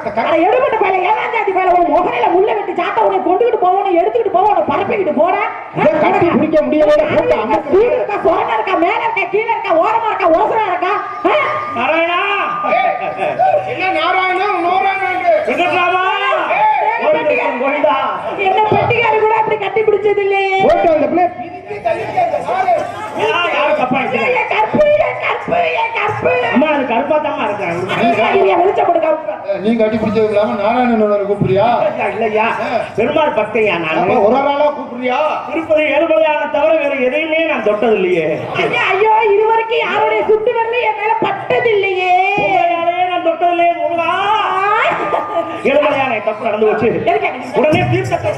அட எடுபட்ட பையல ஏழாம் தேதி பையல உன் முகரையில முள்ள வெட்டி சாத்த உன்னை கொண்டுகிட்டு போவோம் எடுத்துக்கிட்டு போவோம் பரப்பிக்கிட்டு போட இதை கட்டி பிடிக்க முடியல போட்டு அமர்த்து கீழ இருக்கா சொரண இருக்கா மேல இருக்கா கீழ இருக்கா ஓரமா இருக்கா ஓசரா இருக்கா ஆ? நாராயணா என்ன நாராயணன் நோராயணன் வெங்கட்ராமா கோவிந்தன் கோவிந்தா என்ன பெட்டிக்காரி கூட அப்படி கட்டி பிடிச்சது இல்லையே போட்டு அந்த பிள்ளை பிரித்து தள்ளிட்டு நாரு. யார் யாரு தப்பா நினைக்கிறீங்க? என் கற்பு என் கற்பு என் கற்பு அம்மா அது கருப்பாத்தாம்மா இருக்காங்க இல்லையா வெளிச்சப்படு கற்பு அஹ், நீ கட்டி பிடிச்சது இல்லாம நாராயணன் கூப்பிடுறியா இல்லையா பெருமாள் பக்தையா நான் அப்ப ஒரு ஒரு ஆளா கூப்பிடுறியா திருப்பதி ஏழுமலையான தவிர வேற எதையுமே நான் தொட்டது இல்லையே ஐயா, ஐயோ இதுவரைக்கும் யாருடைய சுட்டு வரல என் மேல பட்டது இல்லையே உங்களையாலேயே நான் தொட்டது இல்லையே முருகா ஏழுமலையான தப்பு நடந்து வச்சு உடனே தீர்த்தத்தை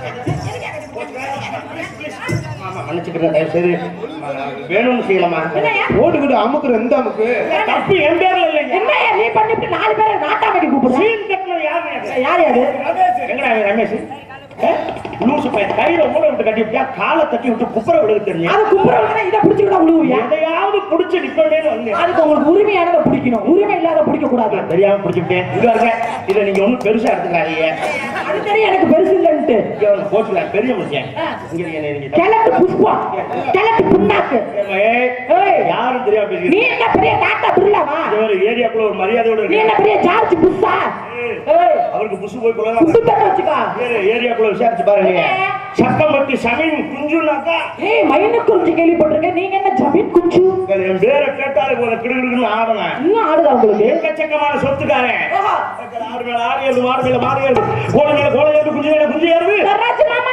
ஆமா, மன்னிச்சுக்கிறேன் தயவு செய்து வேணும்னு செய்யலாமா ஓட்டுக்கிட்டு அமுக்குற எந்த அமுக்கு தப்பு என் பேர்ல இல்லைங்க என்னய்யா நீ பண்ணிட்டு நாலு பேரை நாட்டாமைக்கு கூப்பிடுற சீன் கட்டினது யாரு யார் யாரு எங்கடா அவன் ரமேஷ் ஏ? லூசு பையன் கையில ஊட விட்டு கட்டி விட்டா காலை தட்டி விட்டு குப்புற விழுக தெரியும் அது குப்புறவங்க இதை பிடிச்சுக்கிட்டா விழுவியா எதையாவது புடிச்சு நிப்பேன்னு வந்தேன் அதுக்கு உங்களுக்கு உரிமையானதை பிடிக்கணும் உரிமை இல்லாத பிடிக்க கூடாது தெரியாம பிடிச்சுட்டேன் இங்க இருக்க இதை நீங்க ஒண்ணும் பெருசா எடுத்துக்காதீங்க அது தெரியும் எனக்கு பெருசு இல்லைன்ட்டு இங்க வந்து போச்சுக்கலாம் பெரிய முடிச்சேன் இங்க நீங்க நீங்க கிழக்கு புஷ்பம் கிழக்கு புண்ணாக்கு ஏய், ஏய், யாரும் தெரியாம நீ பேசுறீங்க என்ன பெரிய டாட்டா பிர்லாவா இந்த ஒரு ஏரியாக்குள்ள ஒரு மரியாதையோட நீ என்ன இருக்கு பெரிய ஜார்ஜ் புஷ்ஷா ஏய், அவருக்கு புசு போய் கொள்ளலாம் புட்டு தட்டு வச்சுக்கோ ஏரியாக்குள்ள விசாரிச்சு பாருங்க சக்கம்பட்டி சமீன் குஞ்சுனாக்கா ஏய் மைனு குறிஞ்சி கேள்விப்பட்டிருக்கேன் நீங்க என்ன ஜமீன் குஞ்சு என் பேரை கேட்டாலே போல கிடுகிடுன்னு ஆடுவேன் இன்னும் ஆடுதா உங்களுக்கு எக்கச்சக்கமான சொத்துக்காரன் ஓஹோ. ஆறு மேல ஆறு ஏழு மாடு மேல மாடு ஏழு கோழி மேல கோழி ஏழு குஞ்சு மேல குஞ்சு ஏறுது நடராஜ் மாமா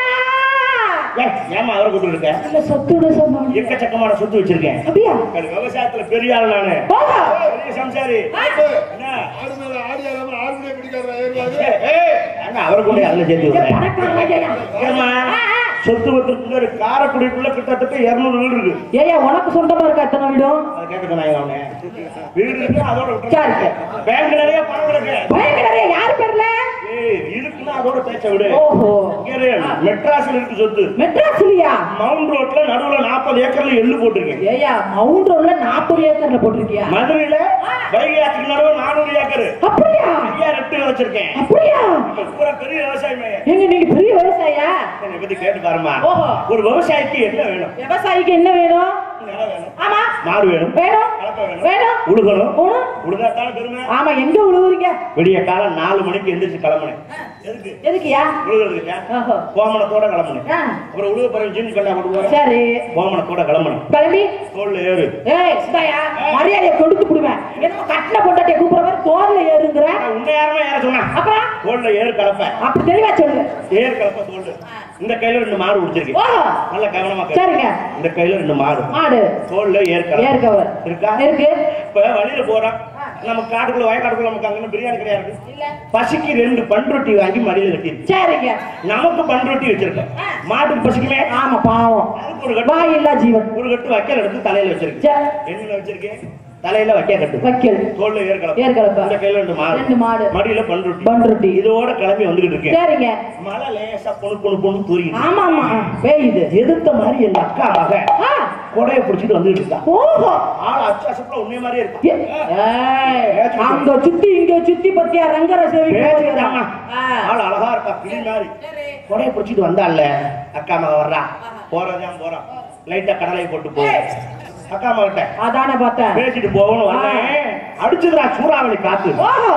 ஏய், ஏம்மா அவரை கூட்டு இருக்க இல்ல சொத்து சொன்னாங்க எக்கச்சக்கமான சொத்து வச்சிருக்கேன் அப்படியா எனக்கு விவசாயத்துல பெரிய ஆள் நானு ஓஹோ. பெரிய சம்சாரி என்ன ஆடு மேல ஆடி இல்லாம ஆடுமே பிடிக்காத ஏறுவாரு ஏய், ஏய், அண்ணா, அவரை கூட அதுல சேர்த்து ஏய், விடுறேன் பணக்காரன் ஐயா. ஏம்மா, சொத்து வத்துக்குள்ள காரக்குடிக்குள்ள கிட்டத்தட்ட இருநூறு வீடு இருக்கு ஏய்யா உனக்கு சொந்தமா இருக்கா எத்தனை வீடும் அதை கேட்டுக்க நான் அவனே வீடு இருக்கு அதோட சரி. விட்டுறேன் பேங்க் நிறைய பணம் கிடக்கு பயங்கரே யார் பேர்ல ஏய் இருக்குன்னா அதோட பேச்ச விடு ஓஹோ இங்க இரு, மெட்ராஸ்ல இருக்கு சொத்து மெட்ராஸ்லயா மவுண்ட் ரோட்ல நடுவுல நாற்பது ஏக்கர்ல எள்ளு போட்டிருக்கேன் ஏய்யா மவுண்ட் ரோட்ல நாற்பது ஏக்கர்ல போட்டிருக்கியா மதுரையில வைகை ஆற்றுக்கு நடுவுல நானூறு ஏக்கர் அப்படியா ஐயா ரெட்டு வச்சிருக்கேன் அப்படியா பூரா பெரிய விவசாயமே எங்க நீங்க பெரிய விவசாயியா என்னை பத்தி கேட்டு பாருமா ஓஹோ. ஒரு விவசாயிக்கு என்ன வேணும் விவசாயிக்கு என்ன வேணும் நிலம் வேணும் ஆமா மாடு வேணும் வேணும் கலப்பை வேணும் வேணும் உழுகணும் உழு- உழுதாத்தான பெருமை ஆமா எங்க உழுவுறீங்க விடிய காலம் நாலு மணிக்கு எந்திரிச்சு கிளம்புனேன் எதுக்கு எதுக்குயா உழுகிறதுக்கு ஓஹோ கோமணத்தோட கிளம்புனேன் ஆ, அப்புறம் உழுக பிறகு ஜீன்ஸ் கண்டா போடுவோம் சரி கோமணத்தோட கிளம்புனேன் கிளம்பி தோல்ல ஏறு ஏய் சிதாயா மரியாதையை கொடுத்து விடுவேன் என்னமோ கட்டின பொண்டாட்டியை கூப்பிடுற மாதிரி தோல்ல ஏறுங்கிற நான் உன்னை யாருமே ஏற சொன்னா அப்புறம் தோல்ல ஏறு கலப்பை அப்படி தெளிவா சொல்லு ஏறு கலப்பை தோல் இந்த கையில ரெண்டு மாடு பிடிச்சிருக்கு ஓஹோ நல்ல கவனமா கேளு. சரிங்க இந்த கையில ரெண்டு மாடு மாடு தோல்ல ஏறு கலப்பை ஏற்கவர் இருக்கா இருக்கு இப்ப வழியில போறோம் நம்ம காட்டுக்குள்ள வயக்காட்டுக்குள்ள நமக்கு அங்க பிரியாணி கிடையாது பசிக்கு ரெண்டு பண்ரொட்டி வாங்கி மடியில கட்டிருக்கு சரிங்க நமக்கு பண்ரொட்டி வச்சிருக்கேன் மாட்டுக்கு பசிக்குமே ஆமா பாவம் அதுக்கு ஒரு கட்டு வாய் இல்லா ஜீவன் ஒரு கட்டு வைக்கல் எடுத்து தலையில வச்சிருக்கு சரி. என்ன வச்சிருக்கேன் தலையில வைக்க கட்டு வைக்கல் தோல்ல ஏறு கலப்பை ஏறு கலப்பை. இந்த கையில ரெண்டு மாடு ரெண்டு மாடு. மடியில பண்ரொட்டி பண்ருட்டி இதோட கிளம்பி வந்துகிட்டு இருக்கேன் சரிங்க மழை லேசா பொண்ணு பொண்ணு பொண்ணு தூரிக்கிட்டு ஆமா ஆமா பெய்யுது எதிர்த்த மாதிரி எங்க அக்கா மக ஆ, கொடைய பிடிச்சிட்டு வந்துட்டு இருக்கா ஓஹோ ஆள் அச்சாசப்புல உன்னே மாதிரியே இருக்கா ஏ, ஏய், அங்க சுத்தி இங்க சுத்தி பத்தியா ரங்கர சேவி பேச்சுக்கிட்டாமா. ஆள் அழகா இருக்கா கிளி மாதிரி கொடைய பிடிச்சிட்டு வந்தால அக்கா மக வர்றா போறதான் போறான் லைட்டா கடலை போட்டு போ அக்கா மகிட்ட அதானே பார்த்தேன் பேசிட்டு போகணும் வந்தேன் அடிச்சதுடா சூறாவளி காத்து ஓஹோ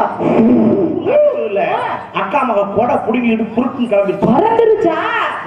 இல்ல அக்கா மக கொடை புடுங்கிட்டு குறுக்கும் கிளம்பி பறந்துருச்சா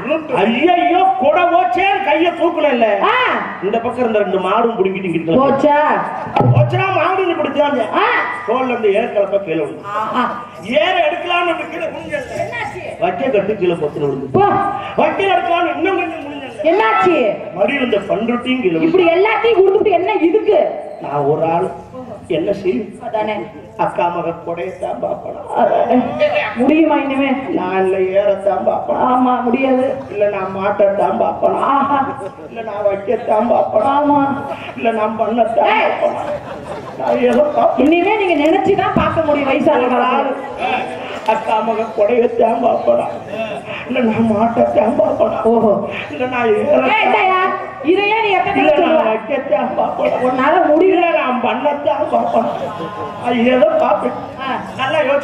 ஐயோ கொடை போச்சே கைய தூக்கல இல்ல ஆ, இந்த பக்கம் இருந்த ரெண்டு மாடும் புடுங்கிட்டு இங்கிட்டு கிளம்பி. போச்சா போச்சுனா மாடு இப்படித்தான் ஆ, தோல்ல இருந்து ஏர் கலப்ப கீழே விழுந்து ஆஹா. ஏற எடுக்கலாம்னு அப்படி கீழே குனிஞ்சல வைக்க கட்டு கீழே பொத்துல விழுந்து போ, வைக்க எடுக்கலாம்னு இன்னும் கொஞ்சம் குனிஞ்சல என்னாச்சு மடியில் இந்த பண்ருட்டியும் கீழே இப்படி விழுந்து எல்லாத்தையும் கொடுத்துட்டு என்ன இதுக்கு நான் ஒரு ஆள் என்ன செய்யும் அதானே அக்கா மக கொடையத்தான் பாப்பலாம் அதானே. முடியுமா இனிமே நான் இல்ல ஏறத்தான் பாப்பலாம் ஆமா முடியாது இல்ல நான் மாட்டத்தான் பாப்பலாம் ஆஹா இல்ல நான் வைக்கத்தான் பாப்பலாம் ஆமா இல்ல நான் பண்ணத்தான் ஏய். பாப்பலாம் நான் ஏதோ பாப்பேன் இனிமே நீங்க நினைச்சுதான் பார்க்க முடியும் வயசான காலத்துல அக்கா மக கொடையத்தான் பாப்பலாம் இல்ல நான் மாட்டத்தான் பாப்பலாம் ஓஹோ இல்ல நான் ஏய், ஏறத்தான் இந்தாயா, இதையே நீ எத்தனை இல்ல தடவை நான் சொல்லுவ? வைக்கத்தான் பாப்பலாம் உன்னால முடியல இல்ல நான் பண்ணத்தான் பாப்பலாம் அது ஏதோ பாப்பேன் ஆ. நல்லா யோசிச்சு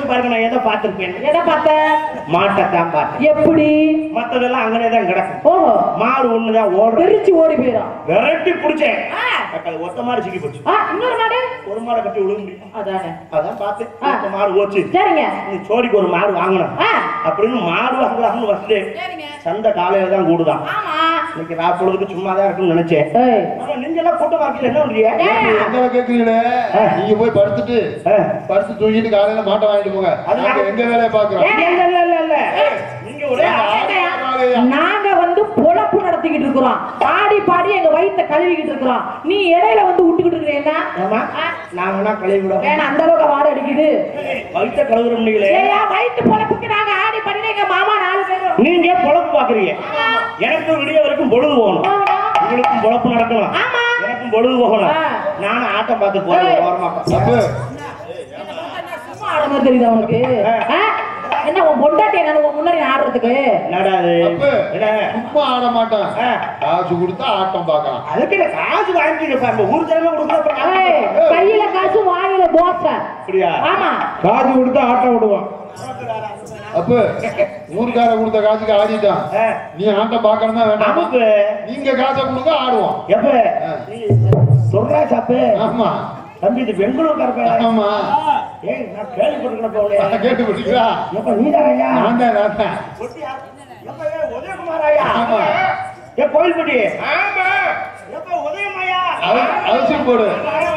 யோசிச்சு பாருங்க நான் எதை பார்த்திருப்பேன் எதை பார்த்த மாட்டை தான் பார்த்தேன் எப்படி மத்ததெல்லாம் அங்கனே தான் கிடக்கும் ஓஹோ மாடு ஒண்ணுதான் ஓடுறது தெரிச்சு ஓடி போயிடும் விரட்டி பிடிச்சேன் ஆ. அது ஒத்த மாடு சிக்கி போச்சு ஆ, இன்னொரு மாடு ஒரு மாடை கட்டி விழுக முடியும் அதானே அதான் பார்த்து ஆ. ஒத்த மாடு ஓச்சு சரிங்க நீ சோடிக்கு ஒரு மாடு வாங்கணும் ஆ, அப்படின்னு மாடு வாங்கலாம்னு வந்து சரிங்க சந்தை காலையில தான் கூடுதான் ஆமா இன்னைக்கு நான் பொழுதுக்கு சும்மா தான் இருக்குன்னு நினைச்சேன் ஏய் ஆனா நீங்க எல்லாம் கூட்ட வாக்கில என்ன பண்றீங்க ஏய், என்ன கேக்குறீங்களே நீங்க போய் படுத்துட்டு ஆ. படுத்து தூங்கிட்டு காலையில மாட்டை வாங்கிட்டு போங்க அது நாங்க நான்- எங்க வேலையை பாக்குறோம் இல்ல, இல்ல, இல்ல, இல்ல, இல்ல. நீங்க ஒரே ஏங்கய்யா, நாங்க வந்து பொழப்பு நடத்திக்கிட்டு இருக்கிறோம் பாடி பாடி எங்க வயித்தை கழுவிக்கிட்டு இருக்கிறோம் நீ இடையில வந்து விட்டுக்கிட்டு இருக்கிறீங்களா ஏமா நான் வேணா கழுவி விட வேணா அந்த அளவுக்கு வாடை அடிக்குது வயிற்ற கழுவுற முடியல ஏய்யா, வயித்து பொழப்புக்கு நாங்க ஆடி பண்ணி எங்க மாமா நாலு பேரும் நீங்க பொழப்பு பாக்குறீங்க எனக்கு விடிய வரைக்கும் பொழுது போகணும் உங்களுக்கும் பொழப்பு நடக்கணும் ஆமா. எனக்கும் பொழுது போகணும் ஆ. நானும் ஆட்டம் பார்த்து போறேன் ஏய். ஓரமா தப்பு சும்மா ஆடுற மாதிரி தெரியுதா உனக்கு ஆ? என்ன உன் பொண்டாட்டி என்ன உன் முன்னாடி ஆடுறதுக்கு என்னடா அது தப்பு என்ன சும்மா ஆட மாட்டான் ஆ. காசு கொடுத்தா ஆட்டம் பார்க்கலாம் அதுக்கு என்ன காசு வாங்கிட்டு பாருங்க ஊர் ஜனமே கொடுக்குற ஏய், கையில காசு வாயில தோசை அப்படியா ஆமா காசு கொடுத்தா ஆட்டம் விடுவான் அப்ப ஊருக்கார கொடுத்த காசுக்கு ஆடிட்டான் ஆ. நீ ஆட்டம் பார்க்கணுமா வேண்டாம் நமக்கு நீங்க காசை கொடுங்க ஆடுவோம் எப்ப ஆ. நீ சொல்றா சாப்பு ஆமா தம்பி இது பெங்களூர் கரப்ப ஆமா ஏய் நான் கேள்விப்பட்டிருக்கேன் போலே கேட்டு பிடிக்கிறா எப்ப நீ தானையா நான் தான் நான் தான் எப்ப ஏ உதயகுமார் ஐயா ஆமா. ஏ கோயில்பட்டி ஆமா எப்ப உதயமாயா அவ- அவசியம் போடு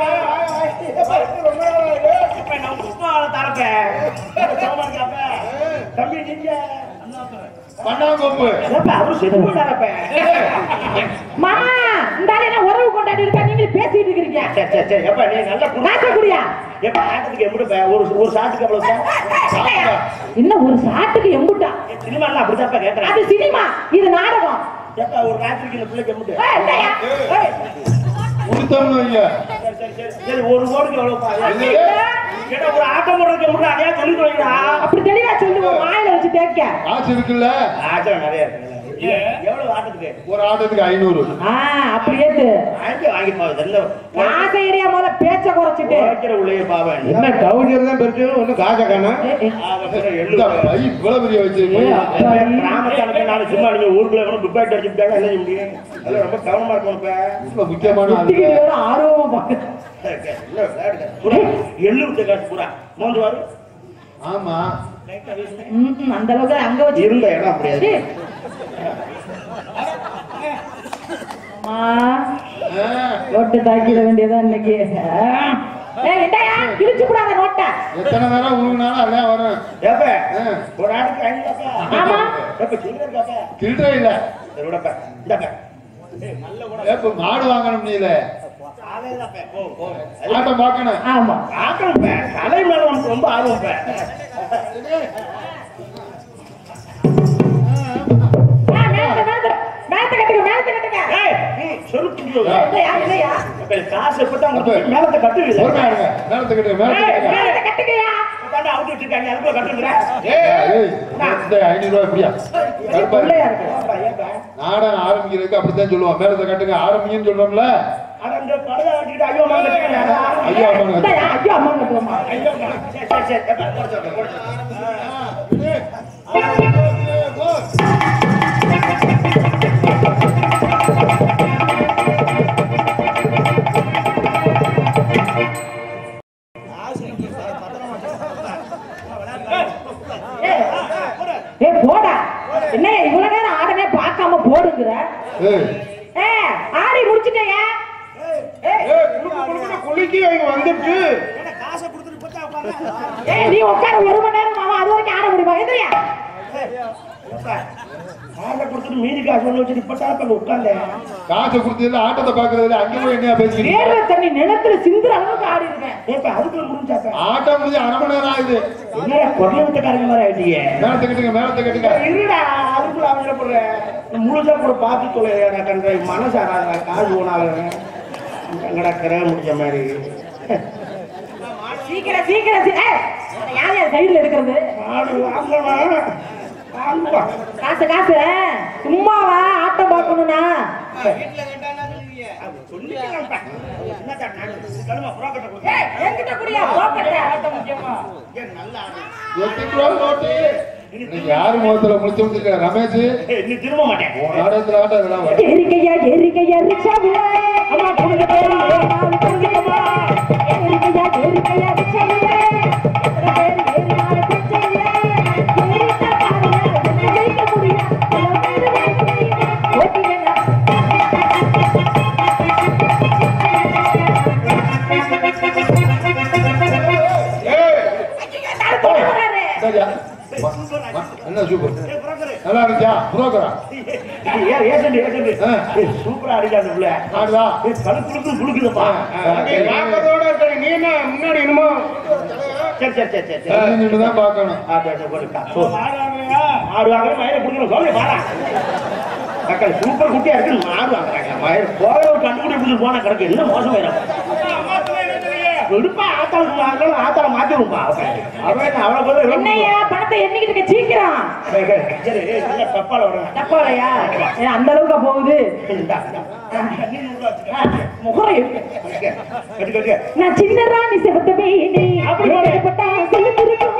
தம்பி நீங்க பண்ணாங்கொம்பு எப்ப அவரு செத்து போயிட்டாரப்ப மாமா இந்த ஆளு என்ன உறவு கொண்டாடி இருக்கா நீங்க பேசிட்டு இருக்கீங்க சரி சரி சரி எப்ப நீ நல்லா காசு குடியா எப்ப நாட்டுக்கு எப்படி பே- ஒரு ஒரு சாட்டுக்கு எவ்வளவு சார் சாப்பிட்டா. இன்னும் ஒரு சாட்டுக்கு எம்புட்டா சினிமா அப்படிதான்ப்பா கேட்கறேன் அது சினிமா இது நாடகம் எப்ப ஒரு ராத்திரிக்கு இந்த பிள்ளைக்கு எம்பிட்டு ஏய், இல்லையா? ஏய், கொடுத்தோம்னு வைங்க சரி சரி சரி சரி ஒரு ஓடுக்கு எவ்வளவுப்பா இது கேட்டா ஒரு ஆட்டம் போடுறதுக்கு எம்பிட்டு அதே சொல்லி சொல்லிடா அப்படி தெளிவா சொல்லு உன் வாயில வச்சு தேக்க காசு இருக்குல்ல ஆட்டம் நிறைய இருக்கு எவ்வளவு ஆட்டத்துக்கு ஒரு ஆட்டத்துக்கு ஐநூறு ஆ அப்படியே து. வாங்கி வாங்கி பாவு தெரியல காசை ஏரியா முதல்ல பேச்ச குறைச்சிட்டு வைக்கிற உள்ளே பாவன் என்ன டவுனியர் தான் பெருசு ஒன்னும் காசை காணும் ஏய், ஏய். இந்த பை இவ்வளவு பெரிய வச்சிருக்கீங்க கிராமத்தானுக்கு நாலு சும்மா நீங்க ஊருக்குள்ள கூட துப்பாக்கி அடிச்சுட்டாங்க என்ன செய்ய முடியும் அதெல்லாம் ரொம்ப கவனமா இருக்கணும் இப்ப இவ்வளவு முக்கியமான குத்திக்கிட்டு ஆளுங்க. வேற ஆர்வமா பாக்கு இல்ல, விளையாடுங்க. பூரா எள்ளு விட்ட காசு பூரா மோந்து வாரு ஆமா லைட்டா வீசுங்க. ம், ம், அந்த அளவுக்கு அங்க வச்சு இருந்த இடம் அப்படியாது சீ. அம்மா ஆ, நோட்டு தாக்கிட வேண்டியதா இன்னைக்கு ஆ. ஏய் இந்தாயா கிழிச்சு கூடாத நோட்டை எத்தனை நேரம் உருகுனாலும் அதான் வரும் ஏப்ப ஆ, ஒரு ஆட்டுக்கு ஐநூறு காப்பா ஆமா ஏப்ப சில்லற காப்பா கில்றே இல்ல சரி விடப்ப இந்தப்ப ஏய், நல்ல கூட இப்ப மாடு வாங்கணும் நீல அதேதான்ப்பா. போ போ ஆட்டம் பார்க்கணும் ஆமா ஆட்டம் பே. கலை மேல உனக்கு ரொம்ப ஆர்வம் பே. ஆ, மேலத்தை, மேலத்தை, மேலத்தை கட்டுங்க மேலத்தை கட்டுங்க ஏய், நீ செருப்பு விடுவ. இல்லையா இல்லையா அப்ப காசு எப்பதான் உங்களுக்கு மேலத்தை கட்டுவீங்க பொறுமையா இருங்க மேலத்துக்கிட்ட ஏய், மேலத்துக்கிட்ட மேலத்தை கட்டுங்கயா உட்கார்ந்து அவுத்து வச்சிருக்காங்க, அதுக்குள்ள கட்டுங்கடா. ஏய் இந்த ஐநூறு ரூபாய் எப்படியா கருப்பா பிள்ளையா இருக்கு. இருக்கு ஏப்பா, ஏப்பா. நாடகம் ஆரம்பிக்கிறதுக்கு அப்படித்தான் சொல்லுவோம் மேலத்தை கட்டுங்க ஆரம்பிங்கன்னு சொல்றோம்ல அட, இந்த படகை வச்சுக்கிட்டு ஐயோ அம்மா கட்டுங்க. ஐயோ அம்மா இந்தாயா ஐயோ அம்மா கட்டுவோமா ஐயோ அம்மா. சரி, சரி, சரி. ஏப்பா, போடு சொல்லு, போடு சொல்லு. ஏய் போடா என்ன இவ்வளவு நேரம் ஆடனே பார்க்காம போடுங்கிற ஏய் ஏ ஆடி முடிச்சிட்டேயா குளிக்கி அவங்க வந்துட்டு ஏன்னா, காசை கொடுத்துட்டு போச்சா உட்கார்ந்து. ஏய் நீ உட்கார ஒரு மணி நேரம் மாமா அது வரைக்கும் ஆட முடியுமா எந்திரியா ஏப்பா, காசை கொடுத்துட்டு மீதி காசு ஒண்ணு வச்சுட்டு இப்பதான் இப்ப உட்கார்ந்தேன் காசை கொடுத்ததுல ஆட்டத்தை பாக்குறதுல அங்க போய் என்ன பேசிக்கிறீங்க வேர்வை தண்ணி நிலத்துல சிந்துற அளவுக்கு ஆடி இருக்கேன் ஏப்பா அதுக்குள்ள முடிஞ்சாப்ப ஆட்டம் முடிஞ்சு அரை மணி நேரம் ஆகுது என்ன குரல விட்டக்காரங்க மாதிரி ஆயிட்டீங்க மேலத்தை கட்டுங்க மேலத்தை கட்டுங்க இருடா அதுக்குள்ள அவங்க போடுறேன் முழுசா கூட பார்த்து தொலைடா கண்ட மனசு ஆறாதா காசு போனாலும் அங்கடா கிரக முடிச்ச மாதிரி சீக்கிரம் சீக்கிரம் சீ- ஏய், அதை யார் யார் சைடுல எடுக்கிறது ஆடு வாங்கலாம் வாங்குவா காசு காசு சும்மாவா ஆட்டம் பார்க்கணும்னா சொல்லிக்கலாம்ப்பா. என்னடா நாடு? கழுமா, புறாக்கட்டை கொடுங்க. ஏய், என்கிட்ட குடியா போக்கட்ட ஏன் நல்லா ஆடு. எத்தனை ரூபா நோட்டு இன்னைக்கு யாரு முகத்துல முடிச்சு வச்சிருக்க ரமேஷ் ஏய், நீ திரும்ப மாட்டேன் உன் நாடகத்துல ஆட்டம் இதெல்லாம் வரும். எரிக்கையா எரிக்கையா ரிச்சாவில அம்மா கொடுங்க பேரு நாலு கொடுங்கம்மா எரிக்கையா எரிக்கையா ரிச்சாவில எத்தனை பேர் ஏறினாலும் பிரச்சனை இல்ல ஏறிட்டா பாருங்க என்ன ஜெயிக்க முடியும் பல பேர் வேணும் ஓட்டிங்கன்னா ஏய், நாலு போட்டு வராரு சரியா? ம- ம- என்ன சூப்பர் ஏய், புறாக்கடை. நல்லா இருந்துச்சா புரோக்கரா ஏன் ஏசண்டு, ஏசண்டு. ஆ. ஏய், சூப்பரா அடிக்காது உள்ள ஆடுதா ஏய், கழு குளுக்கு குளுக்குதுப்பா. பார்க்கறதோட இருக்க நீ என்ன முன்னாடி என்னமோ சரி சரி சரி சரி சரி நின்று தான் பார்க்கணும் ஆ, சரி, சரி, போடுக்கா. போ. மாடு வாங்குற மயிரை பிடிக்கணும் சொல்லி பாரா மக்கள் சூப்பர் குட்டியா இருக்கு மாடு வாங்குறாங்க மயிர் போக ஒரு கண்டுபிடி பிடிச்சி போனா கிடக்கு என்ன மோசம் விடுப்பா ஆத்தாளுக்கு வாங்கலாம் ஆத்தாள மாத்திருப்பா அவன் அவளை போல என்னையா பணத்தை எண்ணிக்கிட்டு இருக்க சீக்கிரம் சரி நல்ல தப்பால வர்றேன் தப்பாலையா ஏன் அந்த அளவுக்கு போகுது இந்தா, இந்தா. நீ உள்ள வச்சுக்க. முகரம் இருக்கு கட்டுக்க, கட்டு, கட்டுக்க. நான் சின்ன ராணி சிவத்த மேனி அப்படி ஏற்பட்டா செலுத்திருக்கும்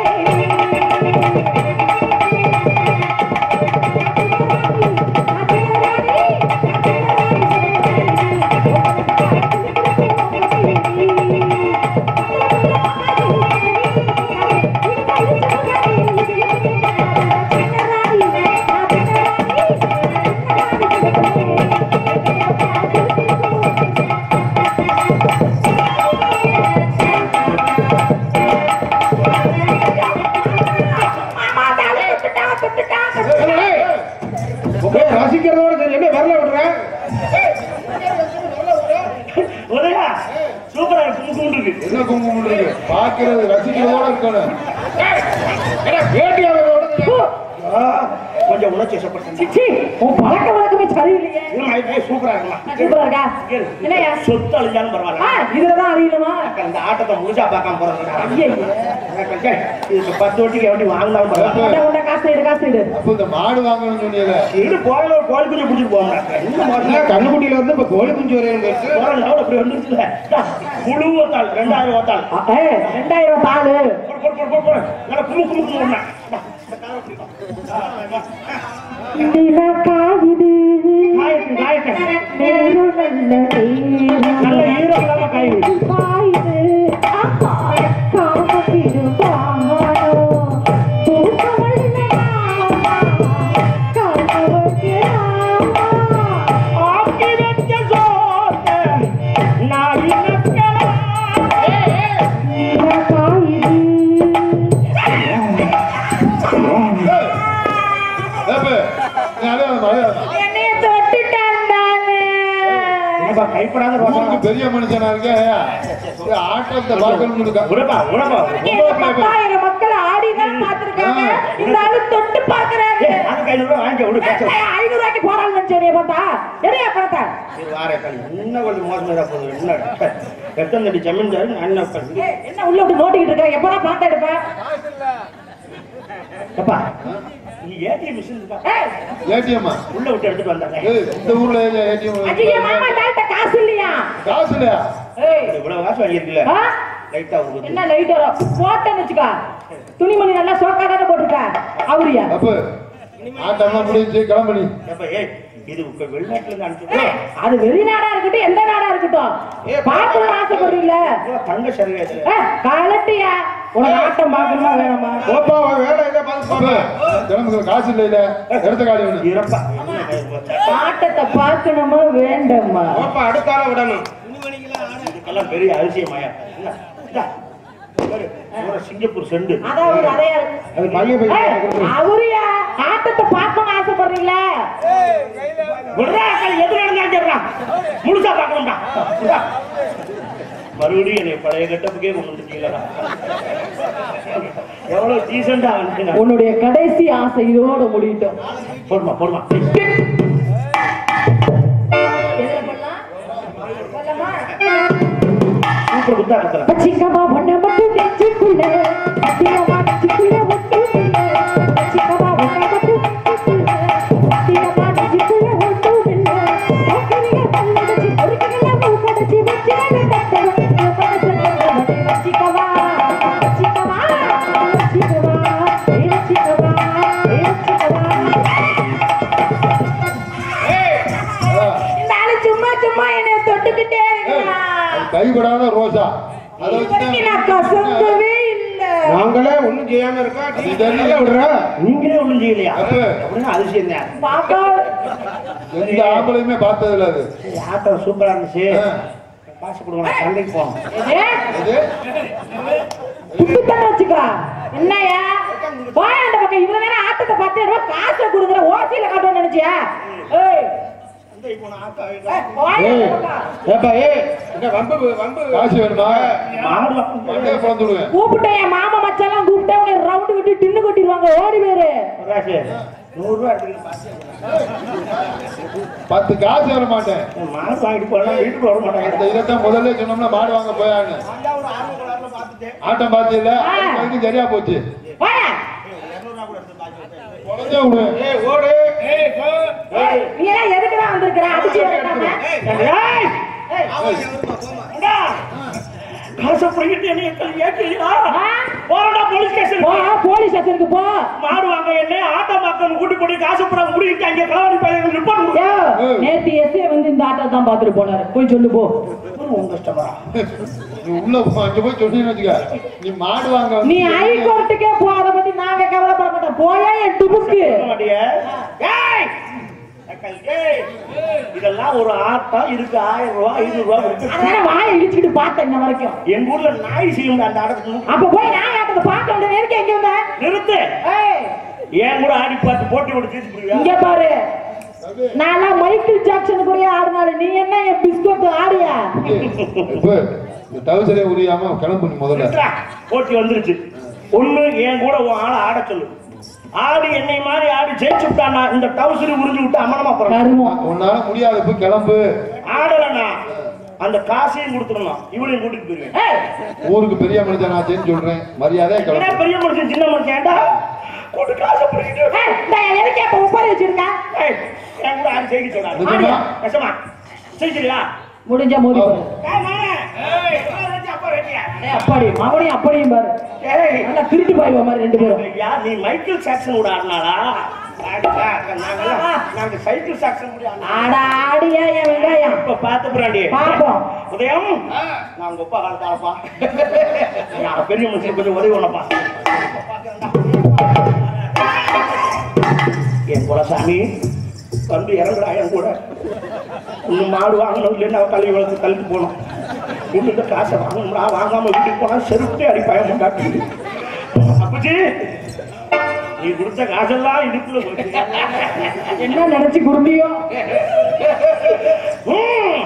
ரசிக்கிறதோட சரி என்ன வரல விடுறேன் உதயா, சூப்பரா இருக்கு குமுக்குமுன்னு இருக்கு என்ன குங்குமம் இருக்கு பாக்குறது ரசிக்கிறதோட இருக்கணும் வேட்டியாவதோட ஆ, கொஞ்சம் உணர்ச்சி வசப்பட்டேன் சிச்சி, உன் பழக்க வழக்கமே சரியில்லையே சூப்பரா இருக்கலாம் சூப்பரா இருக்கா என்னையா சொத்து அழிஞ்சாலும் பரவாயில்ல ஆ, இதுலதான் அறியணுமா இந்த ஆட்டத்தை முழுசா பார்க்காம போறது ஐயே இதுக்கு பத்து வட்டிக்கு எப்படி வாங்கினாலும் பரவாயில்ல உண்டா, உண்டா, காசு எடு காசு எடு அப்ப இந்த மாடு வாங்கணும்னு சொன்னீங்க இது கோயில ஒரு கோழி குஞ்சு பிடிச்சிட்டு போவாங்க இந்த மாதிரி கண்ணுக்குட்டியில இருந்து இப்ப கோழி குஞ்சு வரையும் போற லெவல் அப்படி வந்துருச்சுல முழு ஓத்தாள் ரெண்டாயிரம் ஓத்தாள் ஆ, ஏய், ரெண்டாயிரம் பாலு போடு, போடு, போடு, போடு, போடு. நல்லா குமு குமு குமுன்னா. இந்தா, இந்த காரை பிடிப்பா. ஆ, வா. நிலா காயுது காயட்டும், காயட்டும். நேரம் நல்ல நேரம் நல்ல ஈரம் இல்லாம காயுது. காயுது ஆஹா, காமத்திரு பாரோ. தூக்கமல்ல நாமா, காணவர்க்கு நாமா. ஆக்கி வச்ச சோத்தை நான் இனக்கலாம். நிலா காயுது என்னைய தொட்டுட்டாண்டானே. என்னப்பா, கைப்படாத ரோசா? ஊருக்கு பெரிய மனுஷனா இருக்க இது ஆட்டத்தை பார்க்கணும்னு இருக்கா விடுப்பா, விடுப்பா. இங்க பத்தாயிரம் மக்கள் ஆடிதான் பார்த்திருக்காங்க. இந்த ஆளு தொட்டு பார்க்கறாரு. ஏய், அதுக்கு ஐநூறு ரூபாய் வாங்கிக்க, விடு, பேச. ஏய், ஐநூறு ரூபாய்க்கு போறான்னு நினைச்சேனே பார்த்தா. எதையா பணத்தை? இது வாரே களி. இன்னும் கொஞ்சம் மோசமா தான் போகுது. என்ன? எத்தனை ஜமீன்தாரு நான் என்ன பண்ணி ஏய், என்ன உள்ள விட்டு நோண்டிக்கிட்டு இருக்க? எப்படா பணத்தை எடுப்ப? அப்பா நீ ஏடிஎம் மிஷின் இருக்கா ஏய், ஏடிஎம்மா உள்ள விட்டு எடுத்துட்டு வந்தாங்க இந்த ஊர்ல ஏடிஎம் ஐயையோ, மாமா தான்ட்ட காசு இல்லையா? காசு இல்லையா ஏய், இவ்வளவு காசு வாங்கியிருக்குல்ல ஆ? லைட்டா உங்களுக்கு என்ன லைட் வரும் போட்டேன்னு வச்சுக்கோ துணிமணி நல்லா சோக்கா தானே போட்டிருக்க அவரியா அப்ப ஆட்டம்லாம் முடிஞ்சு கிளம்பி அப்ப ஏய் இது உங்க வெளிநாட்டுல இருந்து ஏய், அனுப்பிச்சு அது வெளிநாடா இருக்கட்டும் எந்த நாடா இருக்கட்டும் பார்க்கணும்னு ஆசைப்படுறீங்கள தங்க சர்வே கலட்டியா உனக்கு ஆட்டம் பார்க்கணுமா வேணாமா போப்பா வேலை இதை பார்த்து கிளம்புகிற காசு இல்லை இல்ல எடுத்த காலி வேணும் இறப்பா ஆட்டத்தை பார்க்கணுமா வேண்டாமா போப்பா அடுத்த ஆளை விடணும் இதுக்கெல்லாம் பெரிய அதிசயமாயா என்ன? இந்தா, பாரு, ஒரு சிங்கப்பூர் செண்டு அதான் ஒரு அதையா அது பையன் போய் அவரியா ஆட்டத்தை பார்க்கணும்னு ஆசைப்படுறீங்களா விடுறா அக்கா, எது நடந்தாலும் சரிடா. முழுசா பார்க்கணும்டா இந்தா. மறுபடியும் என்னை பழைய கட்டப்புக்கே கொண்டு வந்துட்டீங்களா எவ்வளவு டீசெண்டா வந்து உன்னுடைய கடைசி ஆசை இதோட முடியட்டும் போடுமா போடுமா எதுல போடலாம்? போடலாமா? சூப்பர் குத்தா கத்துறேன் பச்சிக்கமா ஒண்ண மட்டும் நெஞ்சுக்குள்ள பத்திரமா நெஞ்சுக்குள்ள ஒட்டுமில்ல பச்சிக்கமா ஒண்ண மட்டும் நெஞ்சுக்குள்ள பத்திரமா நெஞ்சுக்குள்ள ஒட்டுமில்ல பக்கிரிய பல்லடிச்சு அடிபடாத ரோசா அதை இது வச்சு வரைக்கும் நான் கசங்கவே இல்ல நாங்களே ஒண்ணும் செய்யாம இருக்கா நீ இதெல்லாம் இதெல்லாம் விடுற நீங்களே ஒண்ணும் செய்யலையா அப்ப அப்படின்னு அதிசயம் தான் பாப்பா எந்த ஆம்பளையுமே பார்த்தது இல்ல அது சரி, ஆட்டம் சூப்பரா இருந்துச்சு ஆ. காசு கொடுங்க நான் சந்தைக்கு போவோம் எது? இது குட்டுத்தனம் வச்சுக்கோ என்னய்யா போய் அந்த பக்கம் இவ்வளவு நேரம் ஆட்டத்தை பார்த்து ரூபா காசை கொடுக்குற ஓசியில காட்டுவோம்னு நினைச்சியா ஏய் சந்தைக்கு போன ஆட்டம் ஏய், போய் அந்த பக்கம். ஏப்பா ஏ என்ன வம்பு வம்பு காசு வேணுமா மாடு மண்டையை பிளந்து விடுவேன் கூப்பிட்டேன் என் மாமா மச்சான் கூப்பிட்டேன் உன்னை ரவுண்டு விட்டு டின்னு கொட்டிடுவாங்க ஓடி பேரு ராசு நூறு ரூபா எடுத்துக்கிட்டு பத்து காசு வர மாட்டேன் மாடு வாங்கிட்டு போனா வீட்டுக்கு வர இந்த மாட்டாங்க இதைத்தான் முதல்ல சொன்னோம்னா மாடு வாங்க போயான்னு ஒரு ஆர்வ கலர்ல பார்த்துட்டேன் ஆட்டம் பார்த்து இல்ல ஆ. அதுக்கு சரியா போச்சு வாயா குழந்தை விடுவேன் ஏய் ஓடு ஏய் போ ஏய், நீ எல்லாம் எதுக்குடா வந்திருக்கிற அடிச்சு வரட்டாம ஏய்! ஏண்டா? காசை பிடிக்கிட்டு என்னைய கல் ஏத்துறீங்களா? போறடா போலீஸ் ஸ்டேஷன் போ போலீஸ் ஸ்டேஷனுக்கு போ மாடு வாங்க என்ன ஆட்டோ மாக்கணும் கூட்டி போய் காசு போட முடிக்கிட்டு அங்க கலவரி பையன் ரிப்போர்ட் யோ, நேத்து எஸ்ஏ வந்து இந்த ஆட்டோ தான் பாத்துட்டு போனாரு போய் சொல்லு போ உங்க கஷ்டமா நீ உள்ள போ, அங்க போய் சொன்னீங்கன்னு வச்சுக்க நீ மாடு வாங்க நீ ஹைகோர்ட்டுக்கே போ அதை பத்தி நாங்க கவலைப்பட மாட்டோம் போயா என் டுபுக்கு சொல்ல மாட்டியே? ஏய்! அக்கல், ஏய்! இதெல்லாம் ஒரு ஆட்டம் இருக்கு ஆயிரம் ரூபாய் ஐநூறு ரூபாய் இருக்கு அதனால வாயை இடிச்சுக்கிட்டு பார்த்தேன் இன்ன வரைக்கும் எங்க ஊர்ல நாய் செய்யும் அந்த ஆட்டத்துக்கு அப்ப போய் நான் ஆட்டத்தை பார்க்க வேண்டிய நேருக்கு எங்க வந்த நிறுத்து ஏய், ஏன் கூட ஆடி பார்த்து போட்டி போட்டு ஜெயிச்சு போடுவியா? இங்க பாரு நான் மைக்கேல் ஜாக்சன் கூட ஆடினாரு நீ என்ன என் பிஸ்கட் ஆடியா இப்ப இந்த டவுசரே உரியாம கிளம்பு நீ முதல்ல நிறுத்துடா. போட்டி வந்துருச்சு ஒண்ணு என் கூட உன் ஆளை ஆட சொல்லு ஆடி என்னை மாதிரி ஆடி ஜெயிச்சு விட்டானா இந்த டவுசரி உறிஞ்சு விட்டு அமனமா போறேன் கருமம் உன்னால முடியாது போய் கிளம்பு ஆடலண்ணா அந்த காசையும் கொடுத்துடணும் இவளையும் கூட்டிட்டு போயிருவேன் ஏய், ஊருக்கு பெரிய மனுஷன் ஆச்சேன்னு சொல்றேன் மரியாதையா என்ன கிளம்பு பெரிய மனுஷன் சின்ன மனுஷன் ஏன்டா கூட்டு காசை பிடிக்கிட்டு ஏய், இந்த எதுக்கு அப்ப உட்கார வச்சிருக்க ஏய், என் கூட ஆடி ஜெயிக்க சொல்லாது நிஜமா? கஷ்டமா ஜெயிச்சிருக்கா முடிஞ்ச மோதி பாரு ஏய், அப்பா ரெடியா ஏய், அப்பாடி மகனையும் அப்படியும் பாரு ஏய் நல்லா திருட்டு பாய்வா மாதிரி ரெண்டு பேரும் ஐயா, நீ மைக்கேல் சாக்சன் கூட ஆடினாளா நாங்கெல்லாம் நாங்க சைக்கிள் சாக்சன் கூட ஆடினா ஆடா ஆடியா என் வெங்காயம் இப்ப பார்த்து பிராண்டி பாப்போம் உதயம் நான் உங்க அப்பா காலத்தாலப்பா நான் பெரிய மனுஷன் கொஞ்சம் உதவி பண்ணப்பா என் குலசாமி வந்து இறங்குடா என் கூட இன்னும் மாடு வாங்கணும் இல்லைன்னா அவ கல்வி வளர்த்து கழுத்து போகணும் வீட்டுக்கு காசை வாங்கணும்டா வாங்காம வீட்டுக்கு போனா செருப்பே அடி பயம் மாட்டாக்கு அப்பச்சி நீ கொடுத்த காசெல்லாம் இடுப்புல போச்சு என்ன நினைச்சு குடும்பியோ ம்.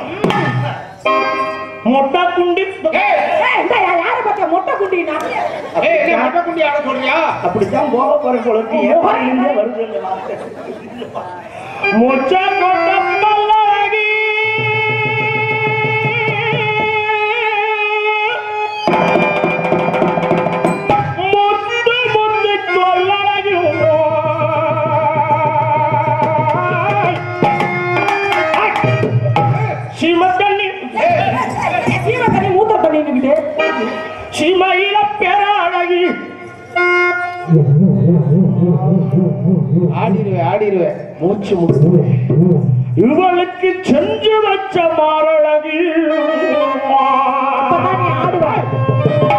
மொட்டை குண்டி யார பத்த மொட்டை குட்டினா ஏய் என்ன மட்ட குண்டி ஆட சொல்றியா அப்படித்தான் போக போற பொழுது ஏற்பாடு வருது இந்த வார்த்தை மொச்ச கொட்ட பல்லழகி முத்து முத்து சொல்லழகி சிமத்தண்ணி சீம தண்ணி மூத்த தண்ணி நிக்கிட்டு சிமையில பெற அழகி ஆடிடுவேன் ஆடிடுவேன் மூச்சு முடுது இவளுக்கு செஞ்சு வச்ச மாரழகி அப்பதான் நீ ஆடுவ